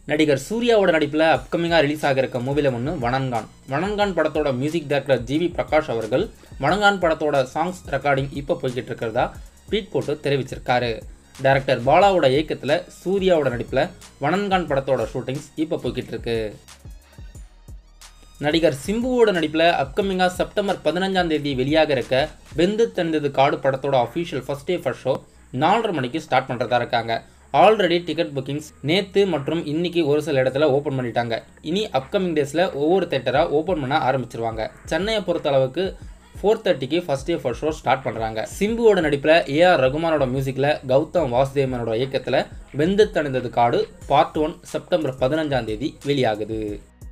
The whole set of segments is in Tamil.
நடிகர் சூர்யாவோட நடிப்பில் அப்கமிங்காக ரிலீஸ் ஆக இருக்க மூவியில் ஒன்று வணங்கான் வணங்கான் படத்தோட மியூசிக் டைரக்டர் ஜிவி பிரகாஷ் அவர்கள் வணங்கான் படத்தோட சாங்ஸ் ரெக்கார்டிங் இப்போ போய்கிட்டு இருக்கிறதா ட்வீட் போட்டு தெரிவிச்சிருக்காரு டைரக்டர் பாலாவோட இயக்கத்தில் சூர்யாவோட நடிப்பில் வணங்கான் படத்தோட ஷூட்டிங்ஸ் இப்போ போய்கிட்டு இருக்கு நடிகர் சிம்புவோட நடிப்பில் அப்கமிங்காக செப்டம்பர் பதினஞ்சாம் தேதி வெளியாக இருக்க வெந்து தந்தது காடு படத்தோட official first day first show நாலரை மணிக்கு ஸ்டார்ட் பண்ணுறதா இருக்காங்க ஆல்ரெடி டிக்கெட் புக்கிங்ஸ் நேற்று மற்றும் இன்னைக்கு ஒரு சில இடத்துல ஓப்பன் பண்ணிட்டாங்க இனி அப்கமிங் டேஸில் ஒவ்வொரு தேட்டராக ஓப்பன் பண்ண ஆரம்பிச்சிருவாங்க சென்னையை பொறுத்த அளவுக்கு ஃபோர் தேர்ட்டிக்கு first day first show start பண்ணுறாங்க சிம்புவோட நடிப்பில் ஏஆர் ரகுமானோட மியூசிக்கில் கௌதம் வாசுதேவனோட இயக்கத்தில் வெந்து தணிந்தது காடு பார்ட் ஒன் செப்டம்பர் பதினஞ்சாம் தேதி வெளியாகுது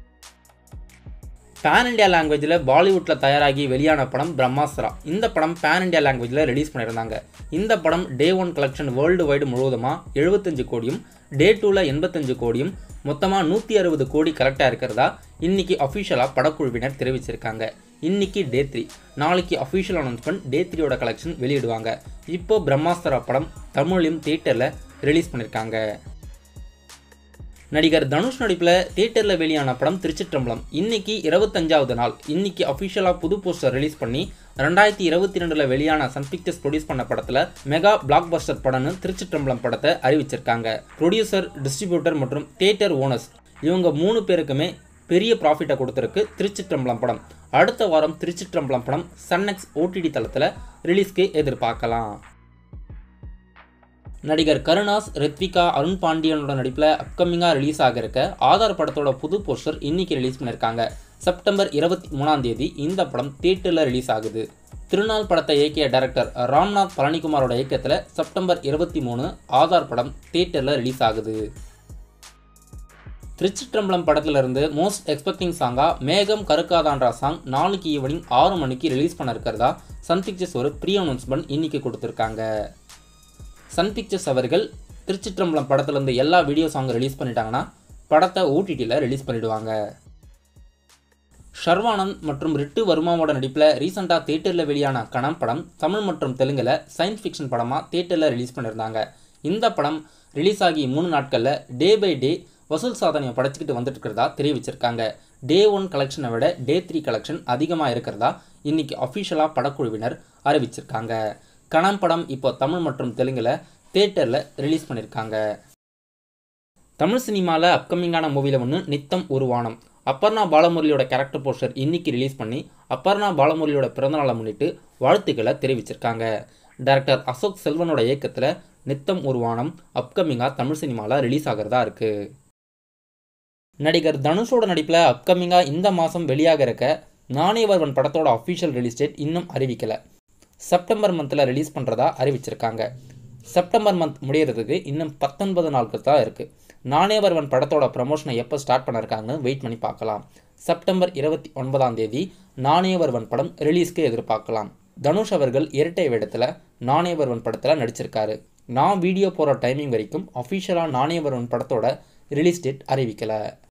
பேன் இண்டியா லாங்குவேஜில் பாலிவுட்டில் தயாராகி வெளியான படம் பிரம்மாஸ்திரா இந்த படம் பேன் இண்டியா லாங்குவேஜில் ரிலீஸ் பண்ணியிருந்தாங்க இந்த படம் day one collection worldwide முழுவதுமாக எழுபத்தஞ்சு கோடியும் டே டூவில் எண்பத்தஞ்சு கோடியும் மொத்தமாக நூற்றி அறுபது கோடி கரெக்டாக இருக்கிறதா இன்னைக்கு அஃபிஷியலாக படக்குழுவினர் தெரிவிச்சிருக்காங்க இன்னைக்கு டே த்ரீ நாளைக்கு அஃபிஷியல் அனௌன்ஸ்மெண்ட் டே த்ரீயோட கலெக்ஷன் வெளியிடுவாங்க இப்போ பிரம்மாஸ்திரா படம் தமிழ்லையும் தியேட்டரில் ரிலீஸ் பண்ணியிருக்காங்க நடிகர் தனுஷ் நடிப்பில் தியேட்டரில் வெளியான படம் திருச்சிற்றம்பலம் இன்னைக்கு இருபத்தஞ்சாவது நாள் இன்னைக்கு அஃபிஷியலாக புது போஸ்டர் ரிலீஸ் பண்ணி ரெண்டாயிரத்தி இருபத்தி ரெண்டில் வெளியான சன் பிக்சர்ஸ் ப்ரொடியூஸ் பண்ண படத்தில் மெகா பிளாக் பஸ்டர் படம்னு திருச்சிற்றம்பலம் படத்தை அறிவிச்சிருக்காங்க ப்ரொடியூசர் டிஸ்ட்ரிபியூட்டர் மற்றும் தியேட்டர் ஓனர்ஸ் இவங்க மூணு பேருக்குமே பெரிய ப்ராஃபிட்டை கொடுத்துருக்கு திருச்சிற்றம்பலம் படம் அடுத்த வாரம் திருச்சிற்றம்பலம் படம் சன்னெக்ஸ் ஓடிடி தளத்தில் ரிலீஸ்க்கு எதிர்பார்க்கலாம் நடிகர் கருணாஸ் ரித்விகா அருண் பாண்டியனோட நடிப்பில் அப்கமிங்காக ரிலீஸ் ஆக இருக்க ஆதார் படத்தோட புது போஸ்டர் இன்னைக்கு ரிலீஸ் பண்ணியிருக்காங்க செப்டம்பர் இருபத்தி மூணாம் தேதி இந்த படம் தியேட்டரில் ரிலீஸ் ஆகுது திருநாள் படத்தை இயக்கிய டைரக்டர் ராம்நாத் பழனிக்குமாரோட இயக்கத்தில் செப்டம்பர் இருபத்தி மூணு ஆதார் படம் தியேட்டரில் ரிலீஸ் ஆகுது திருச்சிற்றம்பலம் படத்திலிருந்து மோஸ்ட் எக்ஸ்பெக்டிங் சாங்காக மேகம் கருக்காதான்றா சாங் நாளைக்கு ஈவினிங் ஆறு மணிக்கு ரிலீஸ் பண்ண இருக்கிறதா சன் பிக்சர்ஸ் ஒரு ப்ரீ அனௌன்ஸ்மெண்ட் இன்னைக்கு கொடுத்துருக்காங்க சன் பிக்சர்ஸ் அவர்கள் திருச்சிற்றம்பலம் படத்துலேருந்து எல்லா வீடியோ சாங் ரிலீஸ் பண்ணிட்டாங்கன்னா படத்தை ஓடிடியில் ரிலீஸ் பண்ணிடுவாங்க ஷர்வானந்த் மற்றும் ரிட்டு வர்மாவோட நடிப்பில் ரீசெண்டாக தேட்டரில் வெளியான கணம் படம் தமிழ் மற்றும் தெலுங்கில் சயின்ஸ் ஃபிக்ஷன் படமாக தேட்டரில் ரிலீஸ் பண்ணியிருந்தாங்க இந்த படம் ரிலீஸ் ஆகி மூணு நாட்களில் டே பை டே வசூல் சாதனையை படைச்சிக்கிட்டு வந்துட்டு இருக்கிறதா தெரிவிச்சிருக்காங்க டே ஒன் கலெக்ஷனை விட டே த்ரீ கலெக்ஷன் அதிகமாக இருக்கிறதா இன்னைக்கு அஃபிஷியலாக படக்குழுவினர் அறிவிச்சிருக்காங்க கணம் படம் இப்போ தமிழ் மற்றும் தெலுங்கில் தேட்டரில் ரிலீஸ் பண்ணியிருக்காங்க தமிழ் சினிமாவில் அப்கமிங்கான மூவியில் ஒன்று நித்தம் ஒரு வானம் அப்பர்ணா பாலமுரளியோட கேரக்டர் போஸ்டர் இன்னைக்கு ரிலீஸ் பண்ணி அப்பர்ணா பாலமுரளியோட பிறந்தநாளை முன்னிட்டு வாழ்த்துக்களை தெரிவிச்சிருக்காங்க டைரக்டர் அசோக் செல்வனோட இயக்கத்தில் நித்தம் ஒரு வானம் அப்கமிங்காக தமிழ் சினிமாவில் ரிலீஸ் ஆகிறதா இருக்குது நடிகர் தனுஷோட நடிப்பில் அப்கமிங்காக இந்த மாதம் வெளியாக இருக்க நாணயவர்வன் படத்தோட அஃபிஷியல் ரிலீஸ் டேட் இன்னும் அறிவிக்கலை செப்டம்பர் மந்தில் ரிலீஸ் பண்ணுறதா அறிவிச்சிருக்காங்க செப்டம்பர் மந்த் முடியறதுக்கு இன்னும் பத்தொன்பது நாட்கள் தான் இருக்குது நாணயவர்வன் படத்தோட ப்ரமோஷனை எப்போ ஸ்டார்ட் பண்ணிருக்காங்கன்னு வெயிட் பண்ணி பார்க்கலாம் செப்டம்பர் இருபத்தி ஒன்பதாம் தேதி நாணயவர்வன் படம் ரிலீஸ்க்கு எதிர்பார்க்கலாம் தனுஷ் அவர்கள் இரட்டை வேடத்தில் நாணயவர்வன் படத்தில் நடிச்சிருக்காரு நான் வீடியோ போகிற டைமிங் வரைக்கும் அஃபிஷியலாக நாணயவர்வன் படத்தோட ரிலீஸ் டேட் அறிவிக்கலை